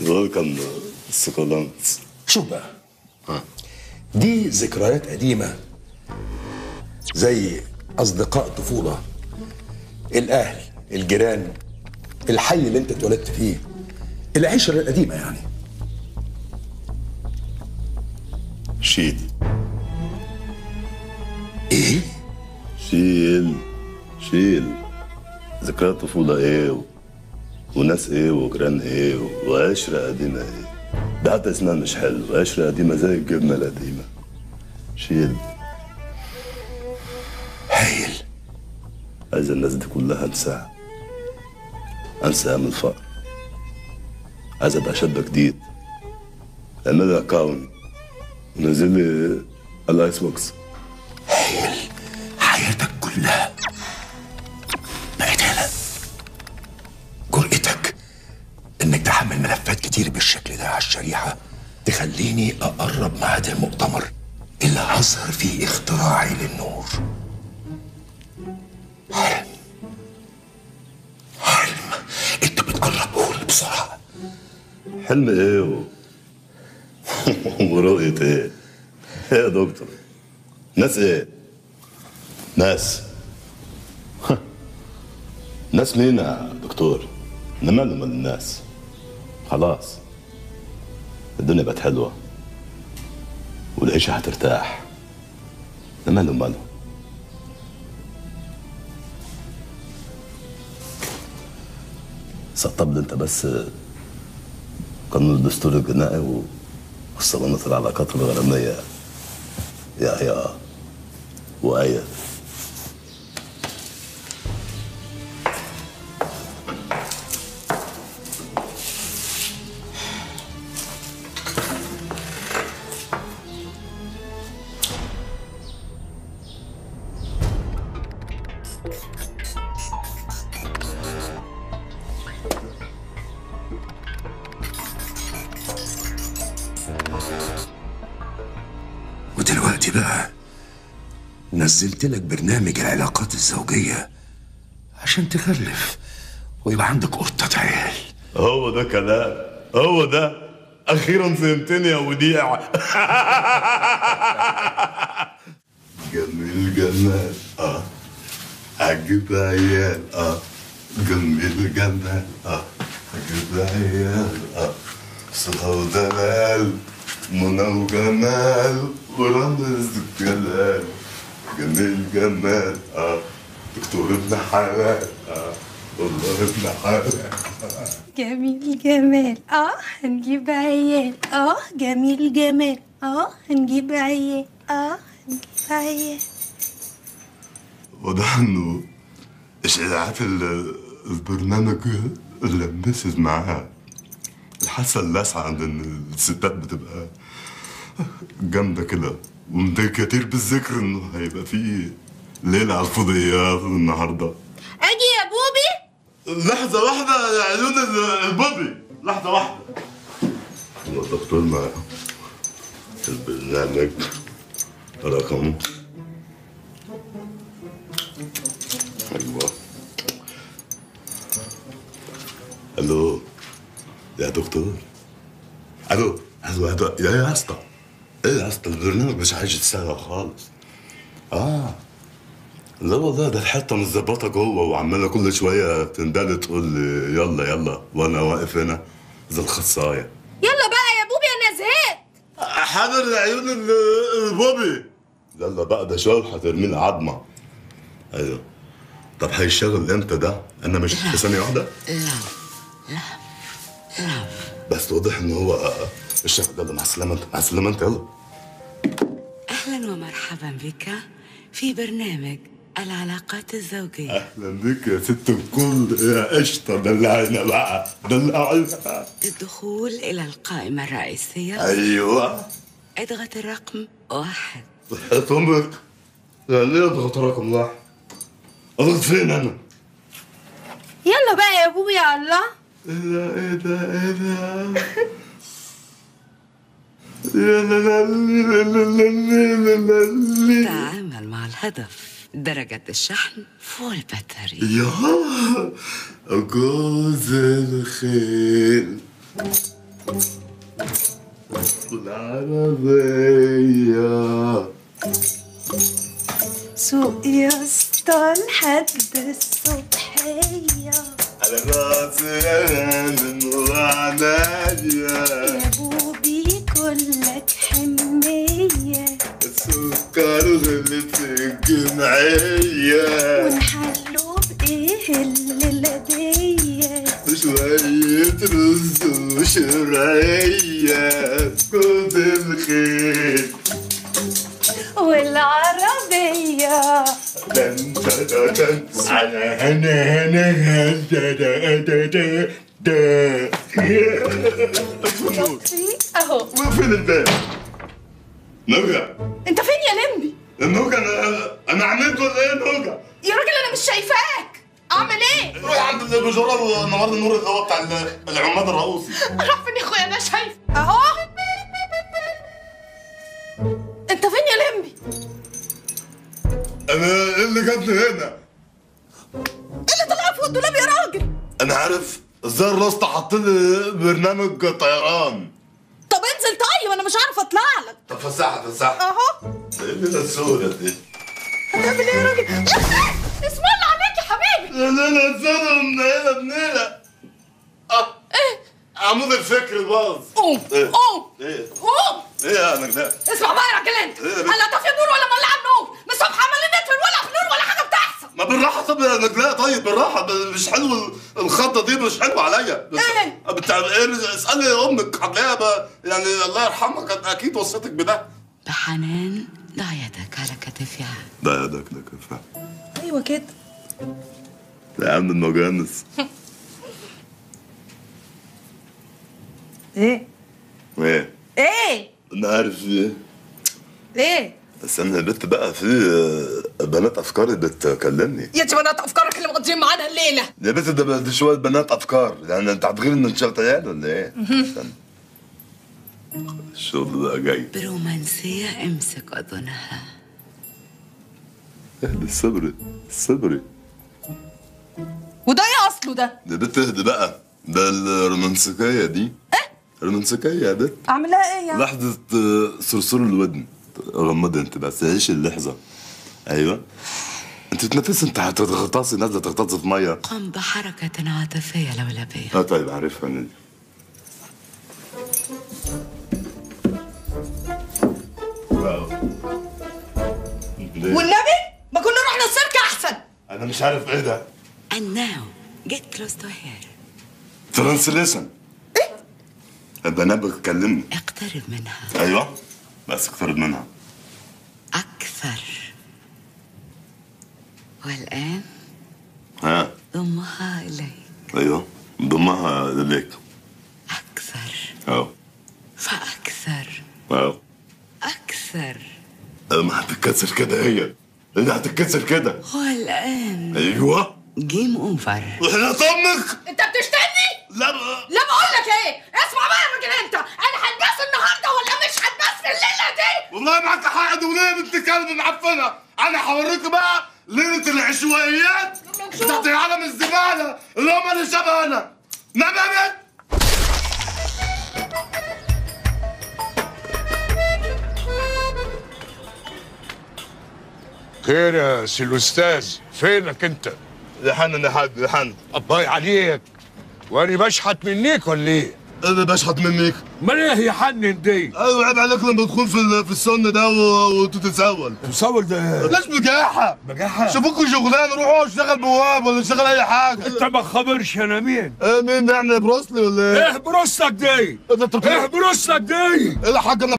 ويلكم سكولانس شوف بقى دي ذكريات قديمة زي أصدقاء طفولة الأهل الجيران الحي اللي أنت اتولدت فيه العشرة القديمة يعني شيل إيه؟ شيل شيل ذكريات طفولة ايه و... وناس ايه وجيران ايه و... وعشرة قديمة ايه ده حتى اسمها مش حلو عشرة قديمة زي الجبنة القديمة شيل هايل عايز الناس دي كلها انساها انسى ايام الفقر عايز ابقى شاب جديد اعمل لي اكونت ونزل لي الايس بوكس هايل حياتك كلها بقت هنا جرأتك انك تحمل ملفات كتير بالشكل ده على الشريحة تخليني اقرب ميعاد المؤتمر اللي هظهر فيه اختراعي للنور حلم حلم انت بتقرب قول بسرعة حلم ايه و... ورؤية ايه؟ ايه يا دكتور؟ ناس ايه؟ ناس ناس مين يا دكتور؟ انا ماله مال الناس؟ خلاص الدنيا بقت حلوة والعيشة هترتاح انا ماله ماله سطب لي انت بس قانون الدستور الجنائي و- والصالونات العلاقات الغرامية يا يا وآية ودلوقتي بقى نزلت لك برنامج العلاقات الزوجية عشان تخلف ويبقى عندك قطة عيال هو ده كلام هو ده اخيرا فهمتني يا وديع جميل جمال اه عجب عيال اه جميل جمال اه عجب عيال اه صلاة ودلال منى وجمال ورمز جلال جميل جمال اه دكتور ابن حلال اه والله ابن حلال جميل جمال اه هنجيب عيال اه جميل جمال اه هنجيب عيال اه هنجيب عيال واضح انه اشاعات ال- البرنامج اللي مسز معاها الحاسه اللاسعه عند إن الستات بتبقى جامده كده وده كتير بالذكر انه هيبقى في ليله على الفضيات النهارده اجي يا بوبي لحظه واحده يا عيون ال- البوبي لحظه واحده هو الدكتور مع البرنامج رقم ايوه الو يا دكتور الو الو الو يا يا اسطى ايه يا اسطى البرنامج مش عايز يشتغل خالص اه لا والله ده الحته متظبطه جوه وعماله كل شويه تندل تقول لي يلا يلا وانا واقف هنا زي الخصايه يلا بقى يا بوبي انا زهقت حاضر عيون ال- البوبي يلا بقى ده شويه هترميني عظمه ايوه طب هيشتغل امتى ده؟ انا مش في ثانيه واحده؟ لا لا بس واضح ان هو آه، آه، الشغل يلا مع السلامه انت مع السلامه انت يلا أهلا ومرحبا بك في برنامج العلاقات الزوجية اهلا بك يا ست الكل يا قشطه دلعينا بقى دلعينا للدخول إلى القائمة الرئيسية ايوه اضغط الرقم واحد صحة امك يعني ايه اضغط رقم واحد اضغط فين انا؟ يلا بقى يا بوبي يا الله ايه ده ايه ده ايه ده يا لا لا لا لا لا لا لا لا. تعامل مع الهدف درجة الشحن فول باتري يا جوز الخيل العربية سوق يا اسطى لحد الصبحية على راسي من وعنايا يا بوبي كلك حنية السكر غلي في الجمعية ونحلو بإيه الليلة دي شوية رز وشرعية كل الخير والعربية دن دن دن على هنا هنا هنا دا دا دا دا اهو ما فين الباب؟ نوجع انت فين يا لمبي؟ النوجع انا انا عملت ولا ايه نوجع؟ يا راجل انا مش شايفاك اعمل ايه؟ روح عند البجورة النهارده النور اللي هو بتاع العماد الرؤوسي اروح فين يا اخويا انا شايف اهو انت فين يا لمبي؟ انا إيه اللي جابني هنا ايه اللي طلع فوق الدولاب يا راجل؟ انا عارف ازاي الراسطة حط لي برنامج طيران طب انزل طيب انا مش عارف اطلع لك طب فسحها فسحها اهو ايه اللي السودة دي؟ هتعمل ايه يا راجل؟ اسم الله عليك يا حبيبي لا لا لا السودة منيلة منيلة اه ايه؟ عمود الفكر باظ قوم إيه؟ قوم ايه قوم ايه يا نجلاء اسمع بقى يا راجل انت إيه يا بنت؟ هلا طافي النور ولا مولع النور من الصبح عمالين نطفي ولا في نور ولا حاجه بتحصل ما بالراحة طب يا نجلاء طيب بالراحة ب- مش حلو ال- الخضة دي مش حلوة عليا بس- إيه؟ بتاع ايه اسألي أمك هتلاقيها ب- يعني الله يرحمها كانت أكيد وصيتك بده بحنان ضع يدك على كتفها لا ده كده كفاية ايوه كده يا عم المجانس ايه ايه ايه انا عارف ايه ايه بس انا البت بقى في آه، بنات افكاري بتكلمني يا انت بنات افكارك اللي مقضيين معانا الليله يا بنت ده دي شويه بنات افكار يعني انت هتغير ان انت عيال ولا ايه؟ استنى. الشغل بقى جاي برومانسية امسك أذنها اهدي الصبري الصبري وده ايه اصله ده يا بنت اهدي بقى ده الرومانسيكيه دي ايه؟ رومانسيكيه يا بنت اعملها ايه يعني لحظه آه، صرصور الودن غمضي انت بس عيش اللحظه ايوه انت بتنفسي انت هتغطاسي نازله تغطاسي في ميه قم بحركة عاطفية لولبية اه طيب عارفها انا دي واو. ليه؟ والنبي ما كنا رحنا السيرك احسن انا مش عارف ايه ده And now get close to her ترانسليشن ايه البنات بتكلمني اقترب منها ايوه بس اقترب منها أكثر والآن ها ضمها إليك ايوه ضمها ليك أكثر اهو فأكثر اهو أكثر ما هتتكسر كده هي اللي هتتكسر كده والآن ايوه جيم أوفر وحياة امك انت بتشتني لا لا بقول لك ايه اسمع بقى يا راجل انت انا هتباس النهارده ولا مش هتباس في الليله دي والله معاك حق دي وليه بنت كلب معفنه انا هوريك بقى ليله العشوائيات بتاعت عالم الزباله اللي هم اللي شبهنا نعم يا بنت خير يا سي الاستاذ فينك انت لحن يا حاج لحن الله عليك وانا بشحت منيك ولا ايه اللي بشحت منك امال ايه يا حنن دي ايوه عيب عليك لما تكون في ال- في السن ده و- وتتسول تصور ده ليش بجاحة؟ بجاحة؟ شوفوكوا شغلانه روحوا اشتغل بواب ولا اشتغل اي حاجه انت ما خبرش انا مين ايه مين يعني بروسلي ولا ايه؟ ايه بروستك دي إيه ده انت ايه بروستك دي ايه الحاج انا